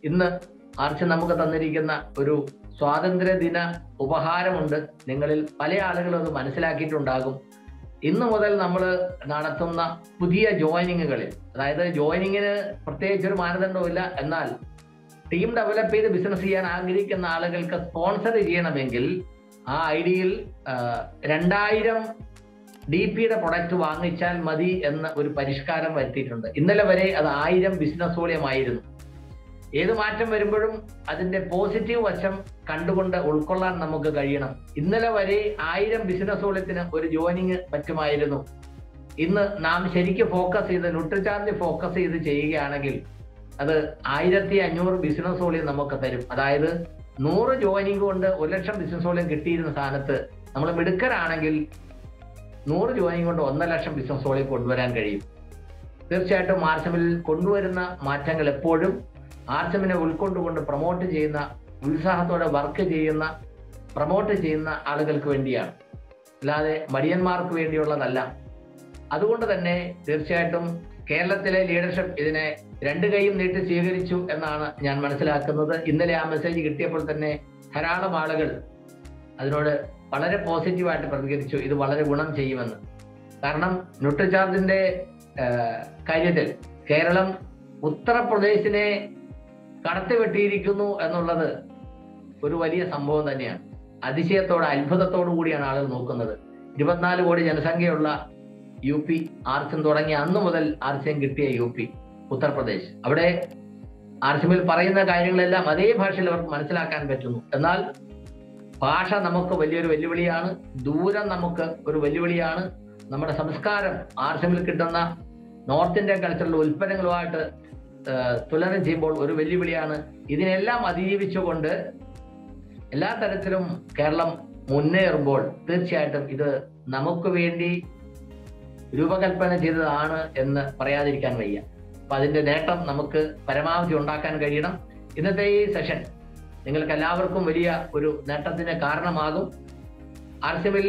ഇന്ന് ആർച്ച് നമുക്ക് തന്നിരിക്കുന്ന ഒരു സ്വാതന്ത്ര്യ ദിന ഉപഹാരമുണ്ട് നിങ്ങളിൽ പല ആളുകളും അത് മനസ്സിലാക്കിയിട്ടുണ്ടാകും ഇന്ന് മുതൽ നമ്മൾ നടത്തുന്ന പുതിയ ജോയിനിങ്ങുകളിൽ അതായത് ജോയിനിങ്ങിന് പ്രത്യേകിച്ച് ഒരു മാനദണ്ഡവുമില്ല എന്നാൽ ടീം ഡെവലപ്പ് ചെയ്ത് ബിസിനസ് ചെയ്യാൻ ആഗ്രഹിക്കുന്ന ആളുകൾക്ക് സ്പോൺസർ ചെയ്യണമെങ്കിൽ ആ ഐഡിയിൽ രണ്ടായിരം ഡി പിയുടെ പ്രൊഡക്റ്റ് വാങ്ങിച്ചാൽ മതി എന്ന ഒരു പരിഷ്കാരം വരുത്തിയിട്ടുണ്ട് ഇന്നലെ വരെ അത് ആയിരം ബിസിനസ് വോളിയമായിരുന്നു ഏത് മാറ്റം വരുമ്പോഴും അതിന്റെ പോസിറ്റീവ് വശം കണ്ടുകൊണ്ട് ഉൾക്കൊള്ളാൻ നമുക്ക് കഴിയണം ഇന്നലെ വരെ ആയിരം ബിസിനസ് വോളിയത്തിന് ഒരു ജോയിനിങ് പറ്റുമായിരുന്നു ഇന്ന് നാം ശരിക്കും ഫോക്കസ് ചെയ്ത് ന്യൂട്രിചാർജ് ഫോക്കസ് ചെയ്ത് ചെയ്യുകയാണെങ്കിൽ അത് ആയിരത്തി അഞ്ഞൂറ് ബിസിനസ് വോളിയം നമുക്ക് തരും അതായത് നൂറ് ജോയിനിങ് കൊണ്ട് ഒരു ലക്ഷം ബിസിനസ് വോളിയം കിട്ടിയിരുന്ന സ്ഥാനത്ത് നമ്മൾ മിടുക്കരാണെങ്കിൽ നൂറ് ജോയിനിങ് കൊണ്ട് ഒന്നര ലക്ഷം ബിസിനസ് വോളിയം കൊണ്ടുവരാൻ കഴിയും തീർച്ചയായിട്ടും ആർസമിൽ കൊണ്ടുവരുന്ന മാറ്റങ്ങൾ എപ്പോഴും ആർസമിനെ ഉൾക്കൊണ്ടുകൊണ്ട് പ്രൊമോട്ട് ചെയ്യുന്ന ഉത്സാഹത്തോടെ വർക്ക് ചെയ്യുന്ന പ്രൊമോട്ട് ചെയ്യുന്ന ആളുകൾക്ക് വേണ്ടിയാണ് അല്ലാതെ മടിയന്മാർക്ക് വേണ്ടിയുള്ളതല്ല അതുകൊണ്ട് തന്നെ തീർച്ചയായിട്ടും കേരളത്തിലെ ലീഡർഷിപ്പ് ഇതിനെ രണ്ട് കൈയും നീട്ടി സ്വീകരിച്ചു എന്നാണ് ഞാൻ മനസ്സിലാക്കുന്നത് ഇന്നലെ ആ മെസ്സേജ് കിട്ടിയപ്പോൾ തന്നെ ധാരാളം ആളുകൾ അതിനോട് വളരെ പോസിറ്റീവായിട്ട് പ്രതികരിച്ചു ഇത് വളരെ ഗുണം ചെയ്യുമെന്ന് കാരണം ന്യൂട്രിചാർജിന്റെ കാര്യത്തിൽ കേരളം ഉത്തർപ്രദേശിനെ കടത്തിവെട്ടിയിരിക്കുന്നു എന്നുള്ളത് ഒരു വലിയ സംഭവം തന്നെയാണ് അതിശയത്തോടെ അത്ഭുതത്തോടു കൂടിയാണ് ആളുകൾ നോക്കുന്നത് ഇരുപത്തിനാല് കോടി ജനസംഖ്യയുള്ള യു പി ആർസ്യം തുടങ്ങിയ അന്ന് മുതൽ ആർസ്യം കിട്ടിയ യു പി ഉത്തർപ്രദേശ് അവിടെ ആർസ്യമിൽ പറയുന്ന കാര്യങ്ങളെല്ലാം അതേ ഭാഷയിൽ അവർക്ക് മനസ്സിലാക്കാൻ പറ്റുന്നു എന്നാൽ ഭാഷ നമുക്ക് വലിയൊരു വെല്ലുവിളിയാണ് ദൂരം നമുക്ക് ഒരു വെല്ലുവിളിയാണ് നമ്മുടെ സംസ്കാരം ആർസ്യമിൽ കിട്ടുന്ന നോർത്ത് ഇന്ത്യൻ കൾച്ചറിലെ ഉൽപ്പന്നങ്ങളുമായിട്ട് തുലനം ചെയ്യുമ്പോൾ ഒരു വെല്ലുവിളിയാണ് ഇതിനെല്ലാം അതിജീവിച്ചുകൊണ്ട് എല്ലാ തരത്തിലും കേരളം മുന്നേറുമ്പോൾ തീർച്ചയായിട്ടും ഇത് നമുക്ക് വേണ്ടി രൂപകൽപ്പന ചെയ്തതാണ് എന്ന് പറയാതിരിക്കാൻ വയ്യ അപ്പൊ അതിന്റെ നേട്ടം നമുക്ക് പരമാവധി ഉണ്ടാക്കാൻ കഴിയണം ഇന്നത്തെ ഈ സെഷൻ നിങ്ങൾക്ക് എല്ലാവർക്കും വലിയ ഒരു നേട്ടത്തിന് കാരണമാകും ആർസിമിൽ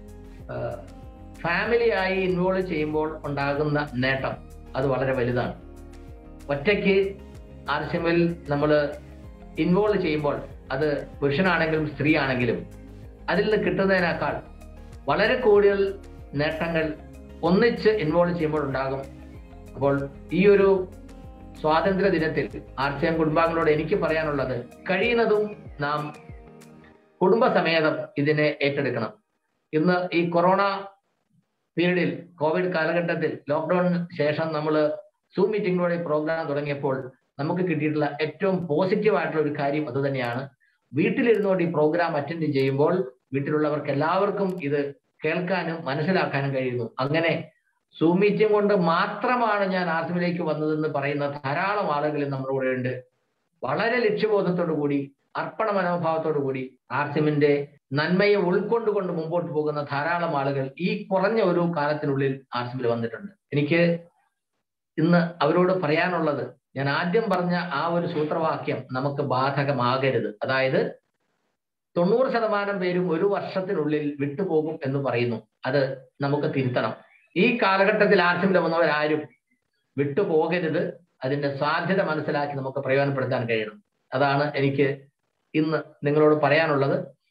ഫാമിലിയായി ഇൻവോൾവ് ചെയ്യുമ്പോൾ ഉണ്ടാകുന്ന നേട്ടം അത് വളരെ വലുതാണ് ഒറ്റയ്ക്ക് ആർസിമിൽ നമ്മൾ ഇൻവോൾവ് ചെയ്യുമ്പോൾ അത് പുരുഷനാണെങ്കിലും സ്ത്രീ ആണെങ്കിലും അതിൽ നിന്ന് കിട്ടുന്നതിനേക്കാൾ വളരെ കൂടുതൽ നേട്ടങ്ങൾ ഒന്നിച്ച് ഇൻവോൾവ് ചെയ്യുമ്പോൾ ഉണ്ടാകും അപ്പോൾ ഈ ഒരു സ്വാതന്ത്ര്യ ദിനത്തിൽ ആർസിയം കുടുംബാംഗങ്ങളോട് എനിക്ക് പറയാനുള്ളത് കഴിയുന്നതും നാം കുടുംബസമേതം ഇതിനെ ഏറ്റെടുക്കണം ഇന്ന് ഈ കൊറോണ പീരീഡിൽ കോവിഡ് കാലഘട്ടത്തിൽ ലോക്ക്ഡൌണിന് ശേഷം നമ്മൾ സൂം മീറ്റിംഗിലൂടെ പ്രോഗ്രാം തുടങ്ങിയപ്പോൾ നമുക്ക് കിട്ടിയിട്ടുള്ള ഏറ്റവും പോസിറ്റീവ് ആയിട്ടുള്ള ഒരു കാര്യം അത് തന്നെയാണ് വീട്ടിലിരുന്നുകൊണ്ട് ഈ പ്രോഗ്രാം അറ്റൻഡ് ചെയ്യുമ്പോൾ വീട്ടിലുള്ളവർക്ക് എല്ലാവർക്കും ഇത് കേൾക്കാനും മനസ്സിലാക്കാനും കഴിയുന്നു അങ്ങനെ സൂം മീറ്റിംഗ് കൊണ്ട് മാത്രമാണ് ഞാൻ ആർസിമിലേക്ക് വന്നതെന്ന് പറയുന്ന ധാരാളം ആളുകൾ നമ്മുടെ കൂടെ ഉണ്ട് വളരെ ലക്ഷ്യബോധത്തോടു കൂടി അർപ്പണ മനോഭാവത്തോടു കൂടി ആർസിമിന്റെ നന്മയെ ഉൾക്കൊണ്ടുകൊണ്ട് മുമ്പോട്ട് പോകുന്ന ധാരാളം ആളുകൾ ഈ കുറഞ്ഞ ഒരു കാലത്തിനുള്ളിൽ ആർസിമിൽ വന്നിട്ടുണ്ട് എനിക്ക് ഇന്ന് അവരോട് പറയാനുള്ളത് ഞാൻ ആദ്യം പറഞ്ഞ ആ ഒരു സൂത്രവാക്യം നമുക്ക് ബാധകമാകരുത് അതായത് തൊണ്ണൂറ് ശതമാനം പേരും ഒരു വർഷത്തിനുള്ളിൽ വിട്ടുപോകും എന്ന് പറയുന്നു അത് നമുക്ക് തിരുത്തണം ഈ കാലഘട്ടത്തിൽ ആർസിമിൽ വന്നവരാരും വിട്ടുപോകരുത് അതിന്റെ സാധ്യത മനസ്സിലാക്കി നമുക്ക് പ്രയോജനപ്പെടുത്താൻ കഴിയണം അതാണ് എനിക്ക് ഇന്ന് നിങ്ങളോട് പറയാനുള്ളത്